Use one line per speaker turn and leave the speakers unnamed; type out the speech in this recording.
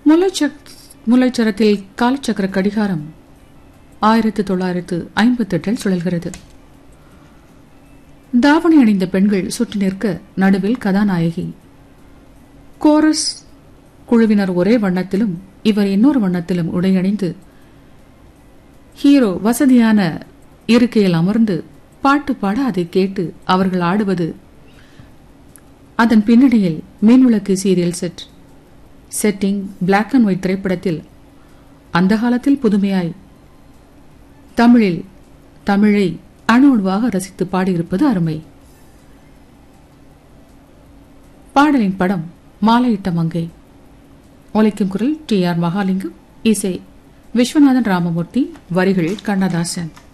முல்லைச்சக் முல்லைச்சரத்தில் காலச்சக்கர கடிகாரம் ஆயிரத்து தொள்ளாயிரத்து ஐம்பத்தெட்டில் சுழல்கிறது தாவணி அணிந்த பெண்கள் சுற்றி நிற்க நடுவில் கதாநாயகி கோரஸ் குழுவினர் ஒரே வண்ணத்திலும் இவர் இன்னொரு வண்ணத்திலும் உடையணிந்து ஹீரோ வசதியான இருக்கையில் அமர்ந்து பாட்டு பாட அதை கேட்டு அவர்கள் ஆடுவது அதன் பின்னணியில் மீன்விளக்கு serial set setting black and white திரைப்படத்தில் அந்த காலத்தில் புதுமையாய் தமிழில் தமிழை அணுவாக ரசித்து பாடியிருப்பது அருமை பாடலின் படம் மாலையிட்ட மங்கை ஒலிக்கும் குரல் டி ஆர் மகாலிங்கம் இசை விஸ்வநாதன் ராமமூர்த்தி வரிகள் கண்ணதாசன்